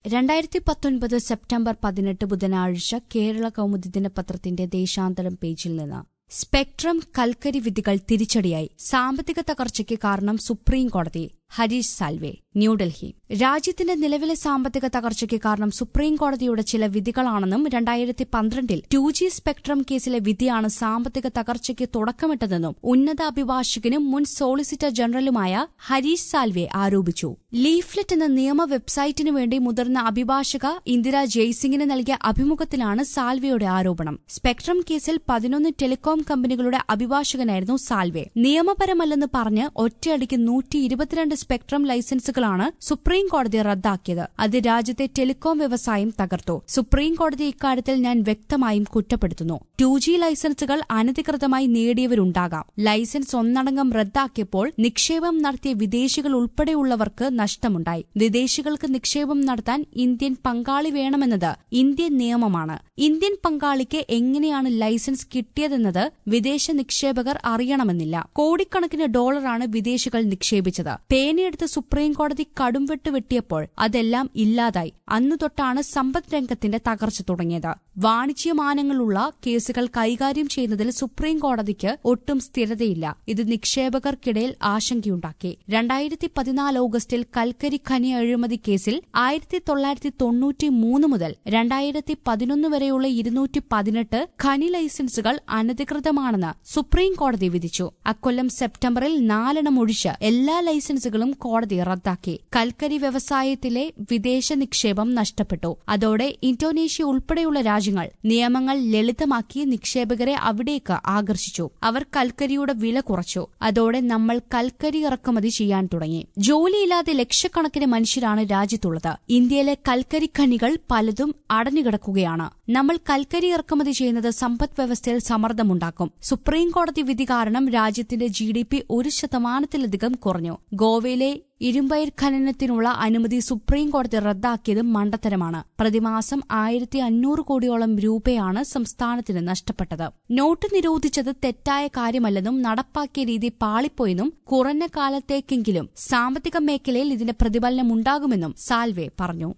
രണ്ടായിരത്തി പത്തൊൻപത് സെപ്റ്റംബർ പതിനെട്ട് ബുധനാഴ്ച കേരള കൗമുദി ദിനപത്രത്തിന്റെ ദേശാന്തരം പേജിൽ നിന്ന് സ്പെക്ട്രം കൽക്കരി വിധികൾ തിരിച്ചടിയായി സാമ്പത്തിക തകർച്ചയ്ക്ക് കാരണം സുപ്രീം കോടതി ഹരീഷ് സാൽവെ ന്യൂഡൽഹി രാജ്യത്തിന്റെ നിലവിലെ സാമ്പത്തിക തകർച്ചയ്ക്ക് കാരണം സുപ്രീം കോടതിയുടെ ചില വിധികളാണെന്നും രണ്ടായിരത്തി പന്ത്രണ്ടിൽ ടു ജി സ്പെക്ട്രം കേസിലെ വിധിയാണ് സാമ്പത്തിക തകർച്ചയ്ക്ക് തുടക്കമിട്ടതെന്നും ഉന്നത അഭിഭാഷകനും മുൻ സോളിസിറ്റർ ജനറലുമായ ഹരീഷ് സാൽവെ ആരോപിച്ചു ലീഫ്ലെറ്റ് എന്ന നിയമ വെബ്സൈറ്റിനു വേണ്ടി മുതിർന്ന അഭിഭാഷക ഇന്ദിര ജയ്സിംഗിന് നൽകിയ അഭിമുഖത്തിലാണ് സാൽവെയുടെ ആരോപണം സ്പെക്ട്രം കേസിൽ പതിനൊന്ന് ടെലികോം കമ്പനികളുടെ അഭിഭാഷകനായിരുന്നു സാൽവെ നിയമപരമല്ലെന്ന് പറഞ്ഞ് ഒറ്റയടിക്ക് നൂറ്റി ഇരുപത്തിരണ്ട് സ്പെക്ട്രം ലൈസൻസുകളാണ് സുപ്രീം കോടതി റദ്ദാക്കിയത് അത് രാജ്യത്തെ ടെലികോം വ്യവസായം തകർത്തു സുപ്രീം കോടതി ഇക്കാര്യത്തിൽ ഞാൻ വ്യക്തമായും കുറ്റപ്പെടുത്തുന്നു ടു ജി ലൈസൻസുകൾ അനധികൃതമായി നേടിയവരുണ്ടാകാം ലൈസൻസ് ഒന്നടങ്കം റദ്ദാക്കിയപ്പോൾ നിക്ഷേപം നടത്തിയ വിദേശികൾ ഉൾപ്പെടെയുള്ളവർക്ക് നഷ്ടമുണ്ടായി വിദേശികൾക്ക് നിക്ഷേപം നടത്താൻ ഇന്ത്യൻ പങ്കാളി വേണമെന്നത് ഇന്ത്യൻ നിയമമാണ് ഇന്ത്യൻ പങ്കാളിക്ക് എങ്ങനെയാണ് ലൈസൻസ് കിട്ടിയതെന്നത് വിദേശ നിക്ഷേപകർ അറിയണമെന്നില്ല കോടിക്കണക്കിന് ഡോളറാണ് വിദേശികൾ നിക്ഷേപിച്ചത് പേനയെടുത്ത് സുപ്രീം കോടതി കടുംവെട്ട് വെട്ടിയപ്പോൾ അതെല്ലാം ഇല്ലാതായി അന്നു തൊട്ടാണ് സമ്പദ് രംഗത്തിന്റെ തകർച്ച തുടങ്ങിയത് വാണിജ്യമാനങ്ങളുള്ള കേസുകൾ കൈകാര്യം ചെയ്യുന്നതിൽ സുപ്രീം കോടതിക്ക് ഒട്ടും സ്ഥിരതയില്ല ഇത് നിക്ഷേപകർക്കിടയിൽ ആശങ്കയുണ്ടാക്കി രണ്ടായിരത്തി പതിനാല് ഓഗസ്റ്റിൽ കൽക്കരി ഖനി അഴിമതി കേസിൽ ആയിരത്തി തൊള്ളായിരത്തി തൊണ്ണൂറ്റി മൂന്ന് മുതൽ രണ്ടായിരത്തി പതിനൊന്ന് വരെയുള്ള ഇരുന്നൂറ്റി പതിനെട്ട് ഖനി ലൈസൻസുകൾ അനധികൃതമാണെന്ന് സുപ്രീം കോടതി വിധിച്ചു അക്കൊല്ലം സെപ്റ്റംബറിൽ നാലെണ്ണം ഒഴിച്ച് എല്ലാ ലൈസൻസുകളും കോടതി റദ്ദാക്കി കൽക്കരി വ്യവസായത്തിലെ വിദേശ നിക്ഷേപം നഷ്ടപ്പെട്ടു അതോടെ ഇന്തോനേഷ്യ ഉൾപ്പെടെയുള്ള രാജ്യങ്ങൾ നിയമങ്ങൾ ലളിതമാക്കി നിക്ഷേപകരെ അവിടേക്ക് ആകർഷിച്ചു അവർ കൽക്കരിയുടെ വില കുറച്ചു അതോടെ നമ്മൾ കൽക്കരി ഇറക്കുമതി ചെയ്യാൻ തുടങ്ങി ജോലിയില്ലാതെ ലക്ഷക്കണക്കിന് മനുഷ്യരാണ് രാജ്യത്തുള്ളത് ഇന്ത്യയിലെ കൽക്കരി ഖനികൾ പലതും അടഞ്ഞുകിടക്കുകയാണ് നമ്മൾ കൽക്കരി ഇറക്കുമതി ചെയ്യുന്നത് സമ്പദ് വ്യവസ്ഥയിൽ സമ്മർദ്ദമുണ്ടാക്കും സുപ്രീം കോടതി വിധി കാരണം രാജ്യത്തിന്റെ ജി ഡി പി ഒരു ശതമാനത്തിലധികം കുറഞ്ഞു ഗോവയിലെ ഇരുമ്പയിർ ഖനനത്തിനുള്ള അനുമതി സുപ്രീം കോടതി റദ്ദാക്കിയത് മണ്ടത്തരമാണ് പ്രതിമാസം ആയിരത്തി അഞ്ഞൂറ് കോടിയോളം രൂപയാണ് സംസ്ഥാനത്തിന് നഷ്ടപ്പെട്ടത് നോട്ട് നിരോധിച്ചത് തെറ്റായ കാര്യമല്ലെന്നും നടപ്പാക്കിയ രീതി പാളിപ്പോയെന്നും കുറഞ്ഞ കാലത്തേക്കെങ്കിലും സാമ്പത്തിക മേഖലയിൽ ഇതിന്റെ പ്രതിഫലനമുണ്ടാകുമെന്നും സാൽവെ പറഞ്ഞു